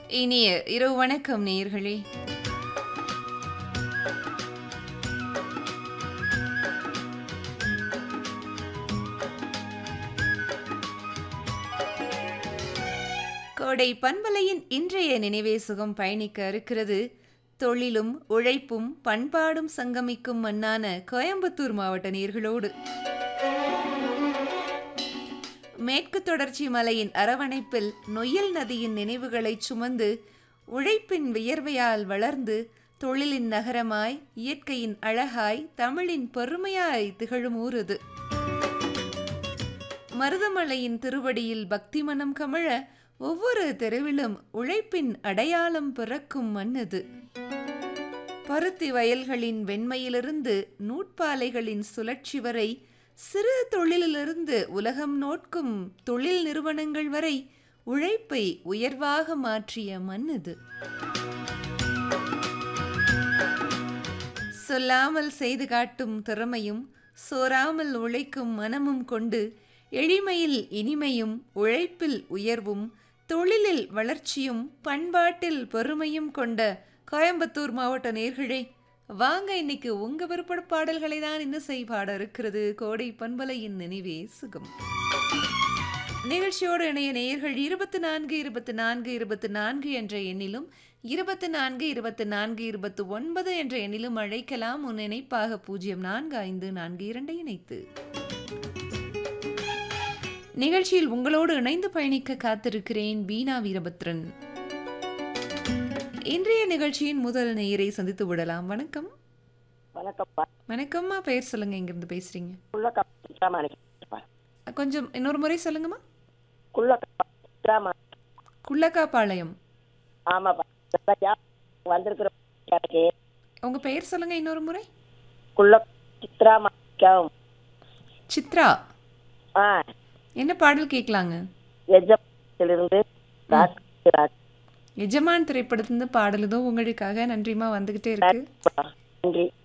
இனிய இரவு வணக்கம் நேயர்களே கோடை பண்பலையின் இன்றைய நினைவே சுகம் பயணிக்க இருக்கிறது தொழிலும் உழைப்பும் பண்பாடும் சங்கமிக்கும் மண்ணான கோயம்புத்தூர் மாவட்ட நேர்களோடு மேற்கு தொடர்ச்சி மலையின் அரவணைப்பில் நொய்யல் நதியின் நினைவுகளை சுமந்து உழைப்பின் வியர்வையால் வளர்ந்து தொழிலின் நகரமாய் இயற்கையின் அழகாய் தமிழின் பெருமையாய் திகழும் ஊர் இது மருதமலையின் திருவடியில் பக்தி மனம் கமழ ஒவ்வொரு தெருவிலும் உழைப்பின் அடையாளம் பிறக்கும் மண் இது பருத்தி வயல்களின் வெண்மையிலிருந்து நூட்பாலைகளின் சுழற்சி வரை சிறு தொழிலிலிருந்து உலகம் நோட்கும் தொழில் நிறுவனங்கள் வரை உழைப்பை உயர்வாக மாற்றிய மண் இது சொல்லாமல் செய்து காட்டும் திறமையும் சோராமல் உழைக்கும் மனமும் கொண்டு எளிமையில் இனிமையும் உழைப்பில் உயர்வும் தொழிலில் வளர்ச்சியும் பண்பாட்டில் பெருமையும் கொண்ட கோயம்புத்தூர் மாவட்ட நேர்களே வாங்க இன்னைக்கு உங்க விருப்பட பாடல்களை தான் இன்னும் செய் பாட இருக்கிறது கோடை பண்பலையின் நினைவே சுகம் நிகழ்ச்சியோடு இணைய நேயர்கள் இருபத்தி நான்கு இருபத்தி நான்கு இருபத்தி நான்கு என்ற எண்ணிலும் இருபத்தி நான்கு இருபத்தி நான்கு இருபத்தி ஒன்பது என்ற எண்ணிலும் அழைக்கலாம் உன் இணைப்பாக பூஜ்ஜியம் நான்கு ஐந்து நான்கு இரண்டை இணைத்து நிகழ்ச்சியில் உங்களோடு இணைந்து பயணிக்க காத்திருக்கிறேன் பீனா வீரபத்ரன் இன்றைய நிகழ்ச்சியின் முதல் நேயரை சந்தித்து விடலாம் வணக்கம் வணக்கம்ப்பா வணக்கம்மா பெயர் சொல்லுங்க எங்கிருந்து பேசுறீங்க குள்ளக்கா சித்ராமாணிக்கப்பா கொஞ்சம் இன்னொரு முறை சொல்லுங்கம்மா குள்ளக்கா சித்ராமா குள்ளக்காப்பாளையம் ஆமாப்பா நல்லா ஜா- வந்திருக்கிற எனக்கு உங்க பெயர் சொல்லுங்க இன்னொரு முறை குள்ள சித்ராமாணிக்கம் சித்ரா ஆ என்ன பாடல் கேட்கலாங்க எஜமானத்திலிருந்து ராஜ் எஜமான் திரைப்படத்திலிருந்து பாடல் ஏதோ உங்களுக்காக நன்றிமா வந்துகிட்டே இருக்கு நன்றி